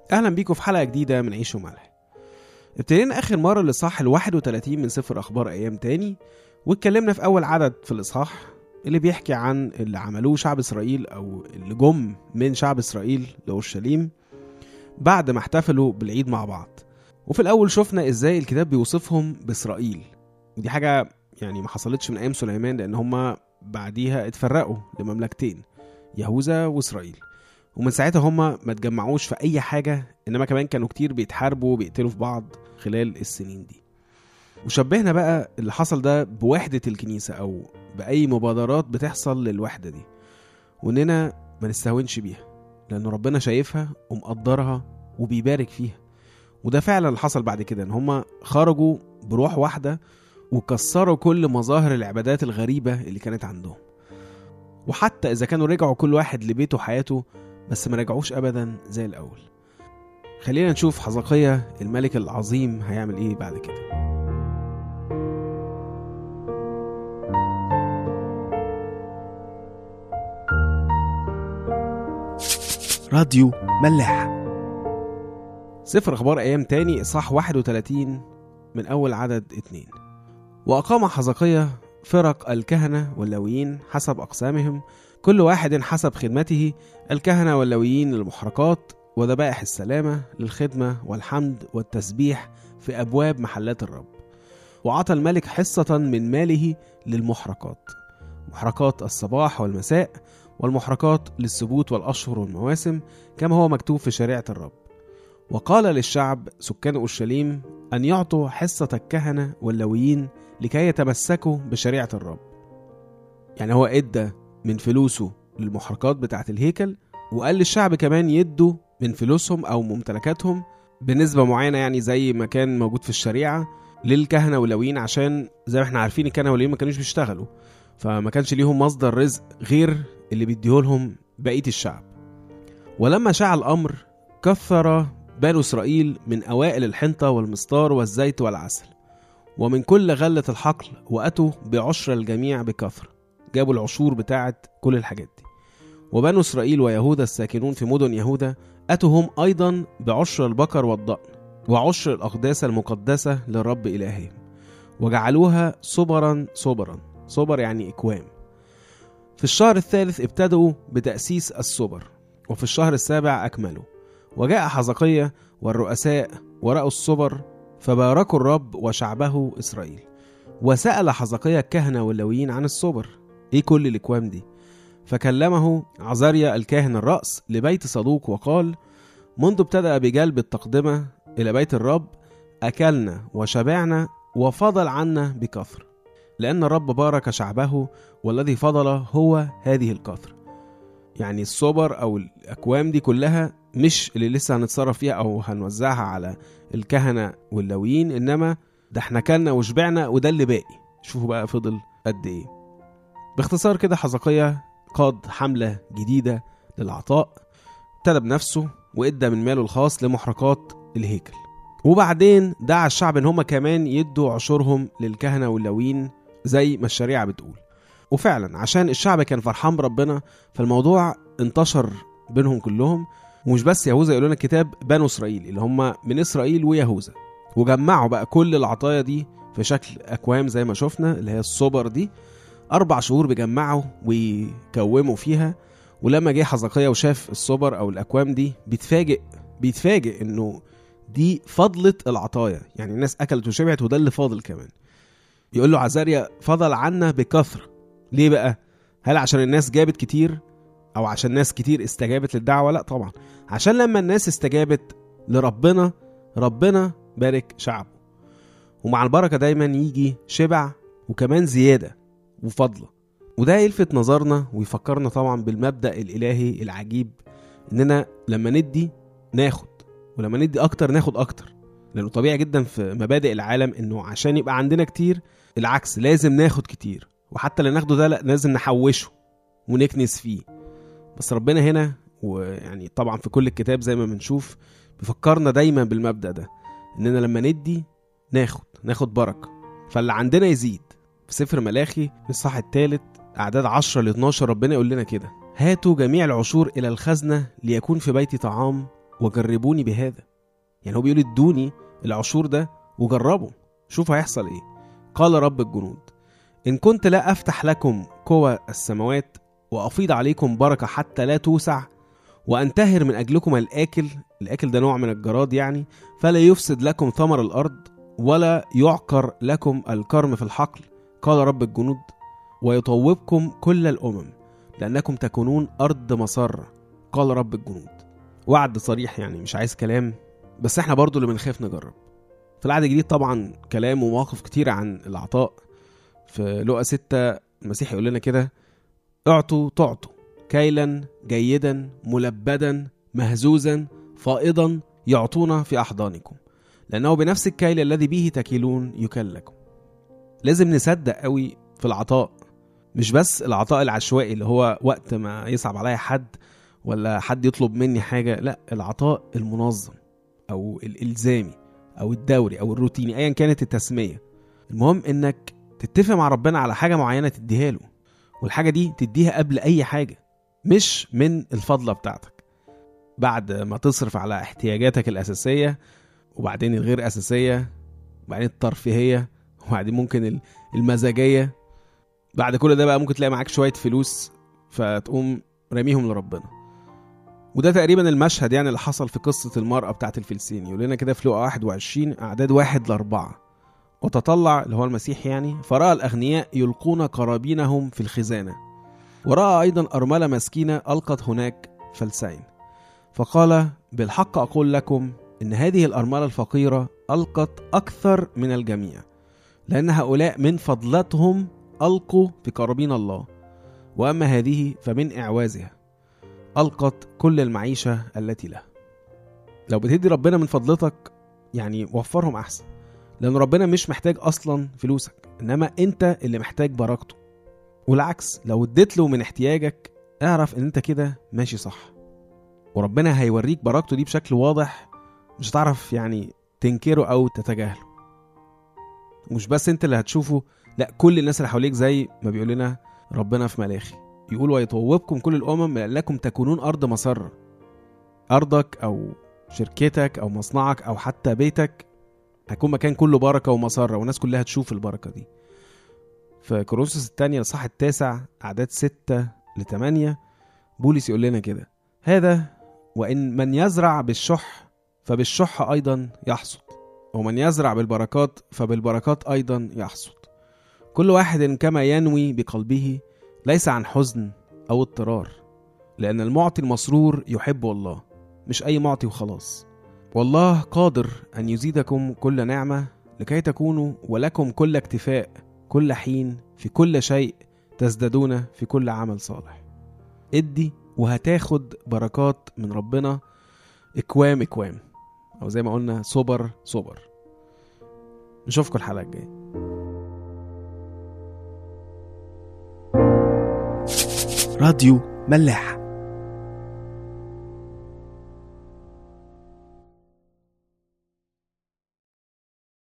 أهلا بيكم في حلقة جديدة من عيش وملح ابتدينا آخر مرة الإصحاح ال 31 من سفر أخبار أيام تاني واتكلمنا في أول عدد في الإصحاح اللي بيحكي عن اللي عملوه شعب إسرائيل أو اللي جم من شعب إسرائيل لأورشليم بعد ما احتفلوا بالعيد مع بعض وفي الأول شفنا إزاي الكتاب بيوصفهم بإسرائيل ودي حاجة يعني ما حصلتش من أيام سليمان لأن هما بعديها اتفرقوا لمملكتين يهوذا وإسرائيل ومن ساعتها هما ما اتجمعوش في أي حاجة إنما كمان كانوا كتير بيتحاربوا وبيقتلوا في بعض خلال السنين دي وشبهنا بقى اللي حصل ده بوحدة الكنيسة أو بأي مبادرات بتحصل للوحدة دي وإننا ما نستهونش بيها لأن ربنا شايفها ومقدرها وبيبارك فيها وده فعلا اللي حصل بعد كده إن هما خرجوا بروح واحدة وكسروا كل مظاهر العبادات الغريبة اللي كانت عندهم وحتى إذا كانوا رجعوا كل واحد لبيته وحياته بس ما رجعوش أبدا زي الأول خلينا نشوف حزقية الملك العظيم هيعمل إيه بعد كده راديو ملاح سفر أخبار أيام تاني إصحاح 31 من أول عدد اتنين وأقام حزقية فرق الكهنة واللويين حسب أقسامهم كل واحد حسب خدمته الكهنة واللويين للمحرقات وذبائح السلامة للخدمة والحمد والتسبيح في أبواب محلات الرب وعطى الملك حصة من ماله للمحرقات محرقات الصباح والمساء والمحرقات للسبوت والأشهر والمواسم كما هو مكتوب في شريعة الرب وقال للشعب سكان أورشليم أن يعطوا حصة الكهنة واللويين لكي يتمسكوا بشريعة الرب يعني هو ادى من فلوسه للمحرقات بتاعة الهيكل وقال للشعب كمان يدوا من فلوسهم أو ممتلكاتهم بنسبة معينة يعني زي ما كان موجود في الشريعة للكهنة واللويين عشان زي ما احنا عارفين الكهنة واللويين ما كانوش بيشتغلوا فما كانش ليهم مصدر رزق غير اللي بيديهولهم بقية الشعب ولما شاع الأمر كثر بنو إسرائيل من أوائل الحنطة والمستار والزيت والعسل ومن كل غلة الحقل وأتوا بعشر الجميع بكثرة جابوا العشور بتاعت كل الحاجات دي وبنو إسرائيل ويهوذا الساكنون في مدن يهوذا أتوا هم أيضا بعشر البقر والضأن وعشر الأقداس المقدسة للرب إلههم وجعلوها صبرا صبرا صبر يعني إكوام في الشهر الثالث ابتدأوا بتأسيس الصبر وفي الشهر السابع أكملوا وجاء حزقية والرؤساء ورأوا الصبر فباركوا الرب وشعبه إسرائيل وسأل حزقية الكهنة واللويين عن الصبر إيه كل الأكوام دي فكلمه عزاريا الكاهن الرأس لبيت صدوق وقال منذ ابتدأ بجلب التقدمة إلى بيت الرب أكلنا وشبعنا وفضل عنا بكثر لأن الرب بارك شعبه والذي فضل هو هذه الكثرة يعني الصبر أو الأكوام دي كلها مش اللي لسه هنتصرف فيها أو هنوزعها على الكهنة واللويين إنما ده احنا كلنا وشبعنا وده اللي باقي شوفوا بقى فضل قد إيه باختصار كده حزقية قاد حملة جديدة للعطاء ابتدى بنفسه وادى من ماله الخاص لمحرقات الهيكل وبعدين دعا الشعب ان هم كمان يدوا عشورهم للكهنه واللويين زي ما الشريعه بتقول وفعلا عشان الشعب كان فرحان بربنا فالموضوع انتشر بينهم كلهم ومش بس يهوذا يقول لنا الكتاب بنو اسرائيل اللي هم من اسرائيل ويهوذا وجمعوا بقى كل العطايا دي في شكل اكوام زي ما شفنا اللي هي الصبر دي اربع شهور بيجمعوا ويكوموا فيها ولما جه حزقية وشاف الصبر او الاكوام دي بيتفاجئ بيتفاجئ انه دي فضلت العطايا يعني الناس اكلت وشبعت وده اللي فاضل كمان يقول له عزاريا فضل عنا بكثره ليه بقى هل عشان الناس جابت كتير او عشان ناس كتير استجابت للدعوه لا طبعا عشان لما الناس استجابت لربنا ربنا بارك شعبه ومع البركه دايما يجي شبع وكمان زياده وفضله وده يلفت نظرنا ويفكرنا طبعا بالمبدا الالهي العجيب اننا لما ندي ناخد ولما ندي اكتر ناخد اكتر لانه طبيعي جدا في مبادئ العالم انه عشان يبقى عندنا كتير العكس لازم ناخد كتير وحتى اللي ناخده ده لا لازم نحوشه ونكنس فيه بس ربنا هنا ويعني طبعا في كل الكتاب زي ما بنشوف بيفكرنا دايما بالمبدا ده اننا لما ندي ناخد ناخد بركه فاللي عندنا يزيد في سفر ملاخي الصح الثالث اعداد 10 ل 12 ربنا يقول لنا كده هاتوا جميع العشور الى الخزنه ليكون في بيتي طعام وجربوني بهذا يعني هو بيقول ادوني العشور ده وجربوا شوفوا هيحصل ايه قال رب الجنود ان كنت لا افتح لكم قوى السماوات وافيض عليكم بركه حتى لا توسع وانتهر من اجلكم الاكل الاكل ده نوع من الجراد يعني فلا يفسد لكم ثمر الارض ولا يعقر لكم الكرم في الحقل قال رب الجنود ويطوبكم كل الامم لانكم تكونون ارض مسره قال رب الجنود وعد صريح يعني مش عايز كلام بس احنا برضو اللي بنخاف نجرب في العهد الجديد طبعا كلام ومواقف كتير عن العطاء في لقا ستة المسيح يقول لنا كده اعطوا تعطوا كيلا جيدا ملبدا مهزوزا فائضا يعطونا في احضانكم لانه بنفس الكيل الذي به تكيلون يكل لكم لازم نصدق قوي في العطاء مش بس العطاء العشوائي اللي هو وقت ما يصعب عليا حد ولا حد يطلب مني حاجه لا العطاء المنظم او الالزامي او الدوري او الروتيني ايا كانت التسميه المهم انك تتفق مع ربنا على حاجه معينه تديها له والحاجه دي تديها قبل اي حاجه مش من الفضله بتاعتك بعد ما تصرف على احتياجاتك الاساسيه وبعدين الغير اساسيه وبعدين الترفيهيه وبعدين ممكن المزاجيه بعد كل ده بقى ممكن تلاقي معاك شويه فلوس فتقوم راميهم لربنا وده تقريبا المشهد يعني اللي حصل في قصة المرأة بتاعت الفلسطيني يقول لنا كده في لقا 21 أعداد واحد لأربعة وتطلع اللي هو المسيح يعني فرأى الأغنياء يلقون قرابينهم في الخزانة ورأى أيضا أرملة مسكينة ألقت هناك فلسين فقال بالحق أقول لكم إن هذه الأرملة الفقيرة ألقت أكثر من الجميع لأن هؤلاء من فضلتهم ألقوا في قرابين الله وأما هذه فمن إعوازها ألقت كل المعيشة التي له لو بتدي ربنا من فضلتك يعني وفرهم أحسن لأن ربنا مش محتاج أصلا فلوسك إنما أنت اللي محتاج بركته والعكس لو اديت له من احتياجك اعرف إن أنت كده ماشي صح وربنا هيوريك بركته دي بشكل واضح مش هتعرف يعني تنكره أو تتجاهله ومش بس أنت اللي هتشوفه لا كل الناس اللي حواليك زي ما بيقول لنا ربنا في ملاخي يقول ويطوبكم كل الامم لانكم تكونون ارض مسره ارضك او شركتك او مصنعك او حتى بيتك هيكون مكان كله بركه ومسره والناس كلها تشوف البركه دي في كورنثوس الثانية الصح التاسع أعداد ستة لثمانية بولس يقول لنا كده هذا وإن من يزرع بالشح فبالشح أيضا يحصد ومن يزرع بالبركات فبالبركات أيضا يحصد كل واحد كما ينوي بقلبه ليس عن حزن أو اضطرار لأن المعطي المسرور يحب الله مش أي معطي وخلاص والله قادر أن يزيدكم كل نعمة لكي تكونوا ولكم كل اكتفاء كل حين في كل شيء تزدادون في كل عمل صالح ادي وهتاخد بركات من ربنا اكوام اكوام او زي ما قلنا صبر صبر نشوفكم الحلقه الجايه راديو ملاح